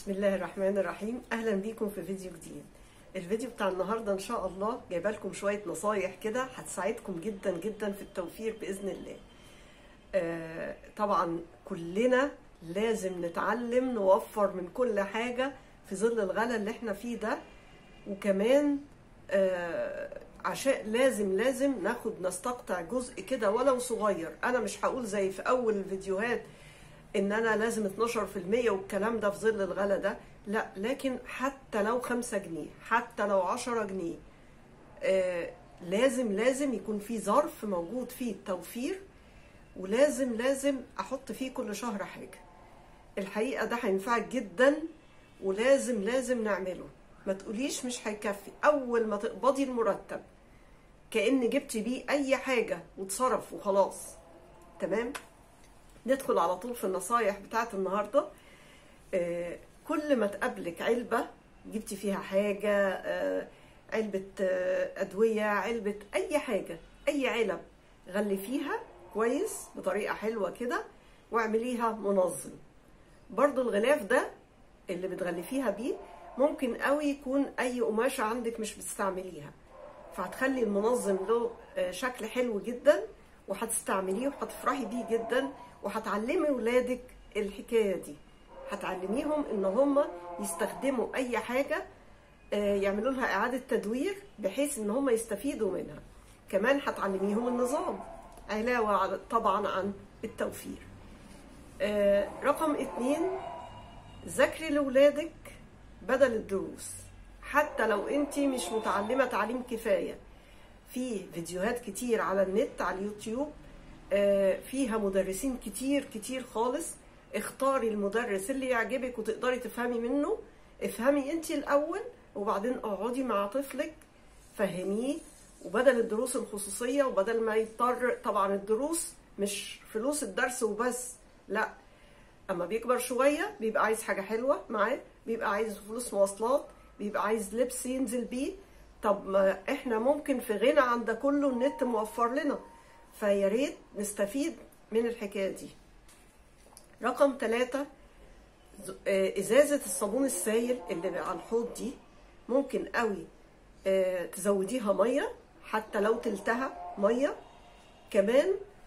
بسم الله الرحمن الرحيم اهلا بيكم في فيديو جديد الفيديو بتاع النهارده ان شاء الله جايبه لكم شويه نصايح كده هتساعدكم جدا جدا في التوفير باذن الله آه طبعا كلنا لازم نتعلم نوفر من كل حاجه في ظل الغلا اللي احنا فيه ده وكمان آه عشان لازم لازم ناخد نستقطع جزء كده ولو صغير انا مش هقول زي في اول الفيديوهات ان انا لازم 12% والكلام ده في ظل الغلا ده لا لكن حتى لو 5 جنيه حتى لو 10 جنيه آه لازم لازم يكون في ظرف موجود فيه التوفير ولازم لازم احط فيه كل شهر حاجه الحقيقه ده هينفعك جدا ولازم لازم نعمله ما تقوليش مش هيكفي اول ما تقبضي المرتب كأن جبتي بيه اي حاجه واتصرف وخلاص تمام ندخل على طول في النصايح بتاعت النهارده آه كل ما تقابلك علبه جبتي فيها حاجه آه علبه آه ادويه علبه اي حاجه اي علب غلفيها كويس بطريقه حلوه كده واعمليها منظم برضو الغلاف ده اللي بتغلفيها بيه ممكن قوي يكون اي قماشه عندك مش بتستعمليها فهتخلي المنظم له شكل حلو جدا وهتستعمليه وهتفرحي بيه جدا وهتعلمي ولادك الحكايه دي هتعلميهم ان هم يستخدموا اي حاجه يعملوا لها اعاده تدوير بحيث ان هم يستفيدوا منها كمان هتعلميهم النظام علاوه طبعا عن التوفير رقم اتنين ذاكري لاولادك بدل الدروس حتى لو انت مش متعلمه تعليم كفايه في فيديوهات كتير على النت على اليوتيوب فيها مدرسين كتير كتير خالص اختاري المدرس اللي يعجبك وتقدري تفهمي منه افهمي انت الاول وبعدين اقعدي مع طفلك فهميه وبدل الدروس الخصوصية وبدل ما يضطر طبعا الدروس مش فلوس الدرس وبس لا اما بيكبر شوية بيبقى عايز حاجة حلوة معاه بيبقى عايز فلوس مواصلات بيبقى عايز لبس ينزل بيه طب ما احنا ممكن في غنى عن ده كله النت موفر لنا فيا ريت نستفيد من الحكايه دي رقم ثلاثة ازازه الصابون السائل اللي على الحوض دي ممكن قوي تزوديها ميه حتى لو تلتها ميه كمان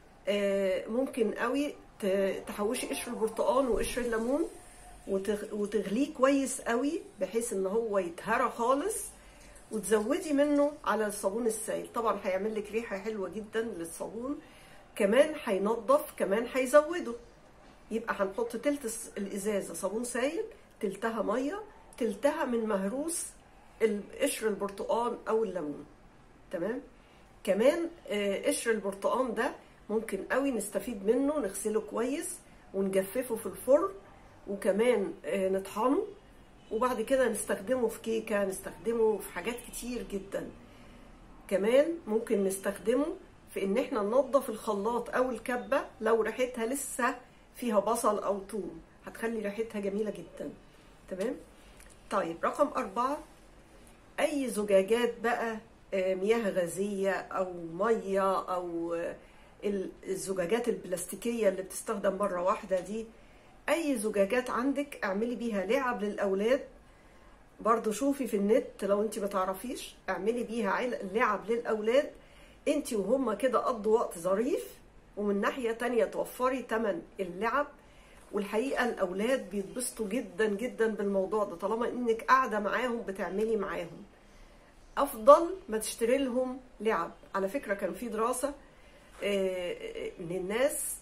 ممكن قوي تحوشي قشر البرتقال وقشر الليمون وتغليه كويس قوي بحيث ان هو يتهرى خالص وتزودي منه على الصابون السائل طبعا هيعمل لك ريحه حلوه جدا للصابون كمان هينضف كمان هيزوده يبقى هنحط تلت الازازه صابون سائل تلتها ميه تلتها من مهروس قشر البرتقال او الليمون تمام كمان قشر البرتقال ده ممكن قوي نستفيد منه نغسله كويس ونجففه في الفرن وكمان نطحنه وبعد كده نستخدمه في كيكة نستخدمه في حاجات كتير جدا كمان ممكن نستخدمه في ان احنا ننظف الخلاط او الكبة لو ريحتها لسه فيها بصل او ثوم هتخلي ريحتها جميلة جدا تمام طيب رقم أربعة أي زجاجات بقى مياه غازية أو مية أو الزجاجات البلاستيكية اللي بتستخدم مرة واحدة دي اي زجاجات عندك اعملي بيها لعب للاولاد برضو شوفي في النت لو انت ما تعرفيش اعملي بيها لعب للاولاد انت وهم كده قضوا وقت ظريف ومن ناحيه تانية توفري تمن اللعب والحقيقه الاولاد بيتبسطوا جدا جدا بالموضوع ده طالما انك قاعده معاهم بتعملي معاهم افضل ما تشتري لهم لعب على فكره كان في دراسه من الناس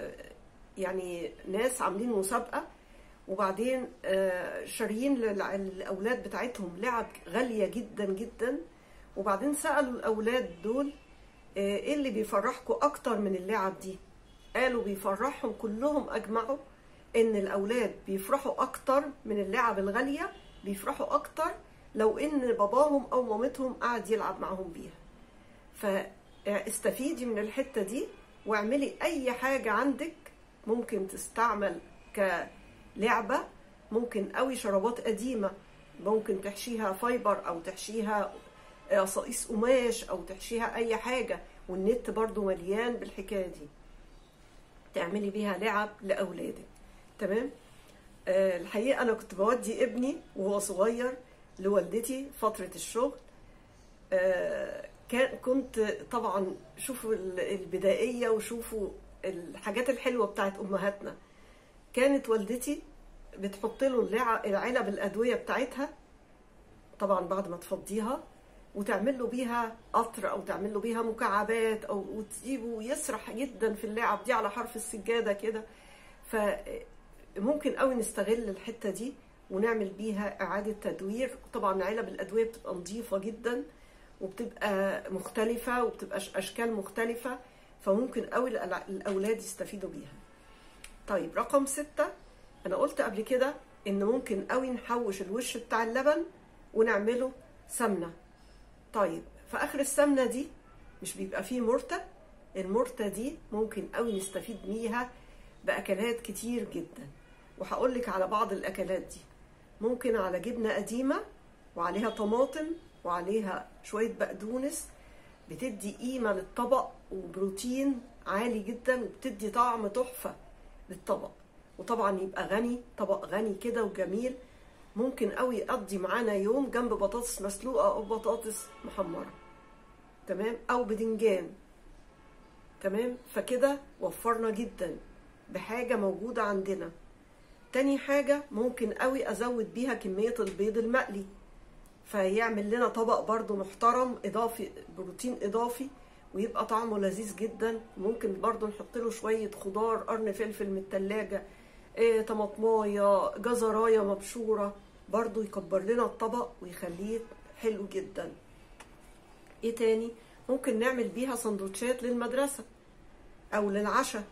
يعني ناس عاملين مسابقه وبعدين شاريين للاولاد بتاعتهم لعب غاليه جدا جدا وبعدين سالوا الاولاد دول ايه اللي بيفرحكم اكتر من اللعب دي قالوا بيفرحهم كلهم اجمعوا ان الاولاد بيفرحوا اكتر من اللعب الغاليه بيفرحوا اكتر لو ان باباهم او مامتهم قاعد يلعب معاهم بيها فاستفيدي من الحته دي واعملي اي حاجه عندك ممكن تستعمل كلعبة ممكن قوي شرابات قديمة ممكن تحشيها فايبر أو تحشيها قصاقيس قماش أو تحشيها أي حاجة والنت برضو مليان بالحكاية دي تعملي بيها لعب لأولادك تمام آه، الحقيقة أنا كنت بودي ابني وهو صغير لوالدتي فترة الشغل آه، كان كنت طبعا شوفوا ال- البدائية وشوفوا الحاجات الحلوة بتاعت أمهاتنا كانت والدتي بتحط له الع- العلب الأدوية بتاعتها طبعا بعد ما تفضيها وتعمل له بيها قطر او تعمل له بيها مكعبات او وتسيبه يسرح جدا في اللعب دي على حرف السجاده كده فممكن قوي نستغل الحته دي ونعمل بيها اعاده تدوير طبعا علب الادويه بتبقى نظيفه جدا وبتبقى مختلفه وبتبقى أش- اشكال مختلفه فممكن قوي الأل- الاولاد يستفيدوا بيها طيب رقم ستة انا قلت قبل كده ان ممكن قوي نحوش الوش بتاع اللبن ونعمله سمنه طيب في اخر السمنه دي مش بيبقى فيه مرتة المرتة دي ممكن قوي نستفيد بيها باكلات كتير جدا وهقول لك على بعض الاكلات دي ممكن على جبنه قديمه وعليها طماطم وعليها شويه بقدونس بتدي قيمه للطبق وبروتين عالي جدا وبتدي طعم تحفه للطبق وطبعا يبقى غني طبق غني كده وجميل ممكن قوي يقضي معانا يوم جنب بطاطس مسلوقه او بطاطس محمره تمام او بدنجان تمام فكده وفرنا جدا بحاجه موجوده عندنا تاني حاجه ممكن قوي ازود بيها كميه البيض المقلي فيعمل لنا طبق برضو محترم اضافي بروتين اضافي ويبقى طعمه لذيذ جدا ممكن برضو نحط له شويه خضار قرن فلفل من التلاجة إيه طماطمايه جزرايه مبشوره برضو يكبر لنا الطبق ويخليه حلو جدا ايه تاني ممكن نعمل بيها سندوتشات للمدرسه او للعشاء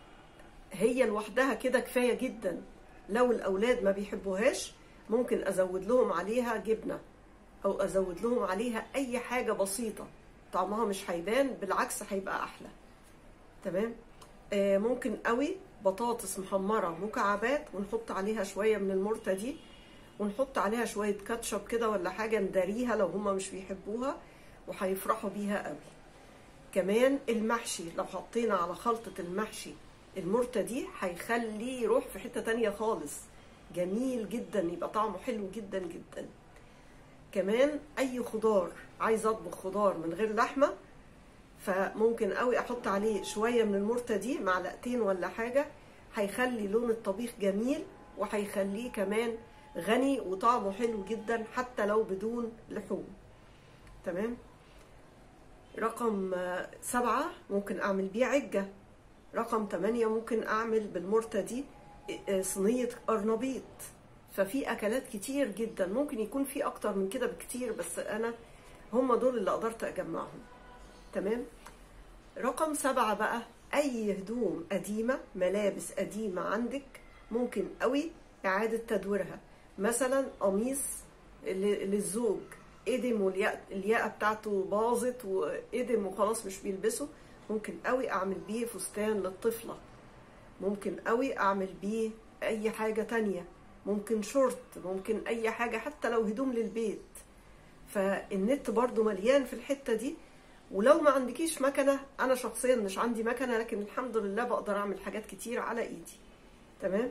هي لوحدها كده كفايه جدا لو الاولاد ما بيحبوهاش ممكن ازود لهم عليها جبنه او ازود لهم عليها اي حاجه بسيطه طعمها مش هيبان بالعكس هيبقى احلى تمام آه ممكن قوي بطاطس محمره مكعبات ونحط عليها شويه من المرته دي ونحط عليها شويه كاتشب كده ولا حاجه نداريها لو هما مش بيحبوها وهيفرحوا بيها قوي كمان المحشي لو حطينا على خلطه المحشي المرته دي هيخليه يروح في حته تانية خالص جميل جدا يبقى طعمه حلو جدا جدا كمان اي خضار عايز اطبخ خضار من غير لحمه فممكن قوي احط عليه شويه من المرته دي معلقتين ولا حاجه هيخلي لون الطبيخ جميل وهيخليه كمان غني وطعمه حلو جدا حتى لو بدون لحوم تمام رقم آه، سبعة ممكن أعمل بيه عجة رقم تمانية ممكن أعمل بالمرتة دي آه، صينية قرنبيط ففي أكلات كتير جدا ممكن يكون في أكتر من كده بكتير بس أنا هم دول اللي قدرت أجمعهم تمام رقم سبعة بقى أي هدوم قديمة ملابس قديمة عندك ممكن قوي إعادة تدويرها مثلا قميص ل- للزوج قدم والياقة الياقة بتاعته باظت وقدم وخلاص مش بيلبسه ممكن قوي أعمل بيه فستان للطفلة ممكن قوي أعمل بيه أي حاجة تانية ممكن شورت ممكن أي حاجة حتى لو هدوم للبيت فالنت برضو مليان في الحتة دي ولو ما عندكيش مكنة أنا شخصيا مش عندي مكنة لكن الحمد لله بقدر أعمل حاجات كتير على إيدي تمام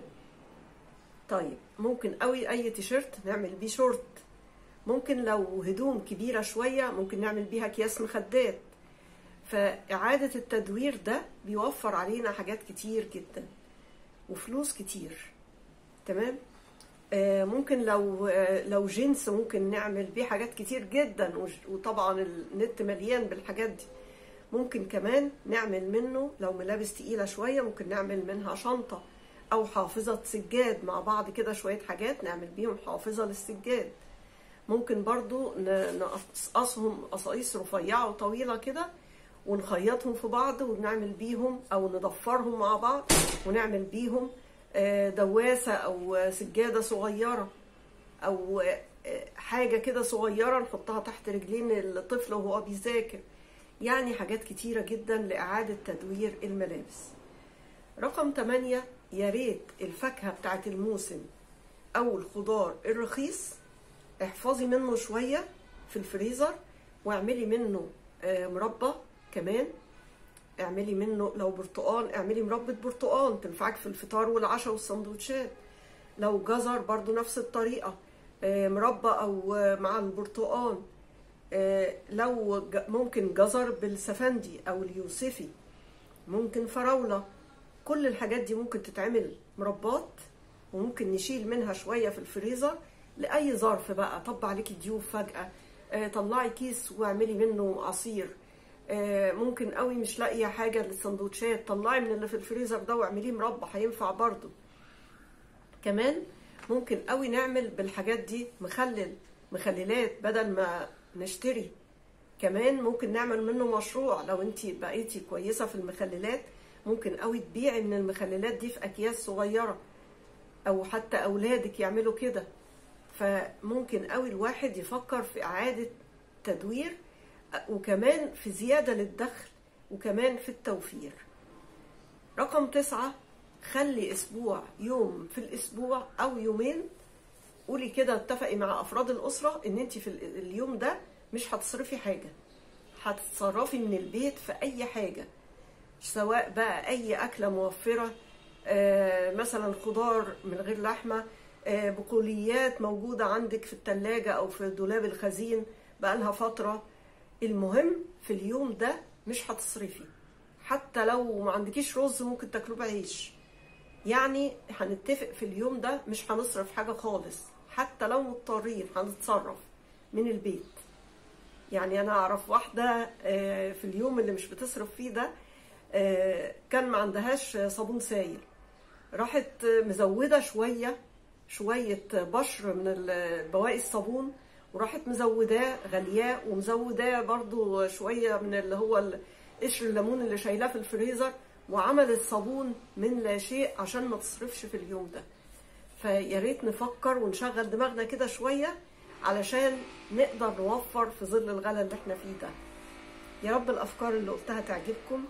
طيب ممكن قوي أي تيشيرت نعمل بيه شورت ممكن لو هدوم كبيرة شوية ممكن نعمل بيها أكياس مخدات فإعادة التدوير ده بيوفر علينا حاجات كتير جدا وفلوس كتير تمام آه، ممكن لو آه، لو جنس ممكن نعمل بيه حاجات كتير جدا وج- وطبعا النت مليان بالحاجات دي ممكن كمان نعمل منه لو ملابس تقيلة شوية ممكن نعمل منها شنطة أو حافظة سجاد مع بعض كده شوية حاجات نعمل بيهم حافظة للسجاد ممكن برضو ن- نقصقصهم قصايص رفيعة وطويلة كده ونخيطهم في بعض ونعمل بيهم أو نضفرهم مع بعض ونعمل بيهم آه، دواسة أو آه، سجادة صغيرة أو آه، آه، حاجة كده صغيرة نحطها تحت رجلين الطفل وهو بيذاكر يعني حاجات كتيرة جدا لإعادة تدوير الملابس رقم 8 يا ريت الفاكهة بتاعت الموسم أو الخضار الرخيص احفظي منه شوية في الفريزر واعملي منه آه، مربى كمان اعملي منه لو برتقان اعملي مربى برتقان تنفعك في الفطار والعشاء والسندوتشات لو جزر برضو نفس الطريقة آه، مربى أو آه، مع البرتقال آه، لو ج- ممكن جزر بالسفندي أو اليوسفي ممكن فراولة كل الحاجات دي ممكن تتعمل مربات وممكن نشيل منها شوية في الفريزر لأي ظرف بقى طب عليكي ضيوف فجأة آه، طلعي كيس واعملي منه عصير آه، ممكن قوي مش لاقية حاجة للسندوتشات طلعي من اللي في الفريزر ده واعمليه مربى هينفع برضه كمان ممكن قوي نعمل بالحاجات دي مخلل مخللات بدل ما نشتري كمان ممكن نعمل منه مشروع لو انت بقيتي كويسة في المخللات ممكن قوي تبيعي من المخللات دي في اكياس صغيرة او حتى اولادك يعملوا كده فممكن قوي الواحد يفكر في اعادة تدوير وكمان في زيادة للدخل وكمان في التوفير رقم تسعة خلي اسبوع يوم في الاسبوع او يومين قولي كده اتفقي مع افراد الاسره ان انت في ال- اليوم ده مش هتصرفي حاجه هتتصرفي من البيت في اي حاجه سواء بقى اي اكله موفره آه، مثلا خضار من غير لحمه آه، بقوليات موجوده عندك في الثلاجه او في دولاب الخزين بقالها فتره المهم في اليوم ده مش هتصرفي حتى لو ما عندكيش رز ممكن تاكلوه بعيش يعني هنتفق في اليوم ده مش هنصرف حاجة خالص حتى لو مضطرين هنتصرف من البيت يعني أنا أعرف واحدة آه، في اليوم اللي مش بتصرف فيه ده آه، كان ما عندهاش صابون سايل راحت مزودة شوية شوية بشر من ال- بواقي الصابون وراحت مزوداه غلياه ومزوداه برضو شوية من اللي هو ال- قشر الليمون اللي شايلاه في الفريزر وعملت صابون من لا شيء عشان ما تصرفش في اليوم ده فيا ريت نفكر ونشغل دماغنا كده شوية علشان نقدر نوفر في ظل الغلا اللي احنا فيه ده يا رب الأفكار اللي قلتها تعجبكم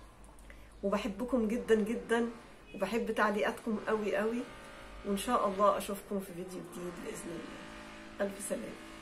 وبحبكم جدا جدا وبحب تعليقاتكم قوي قوي وإن شاء الله أشوفكم في فيديو جديد بإذن الله ألف سلامة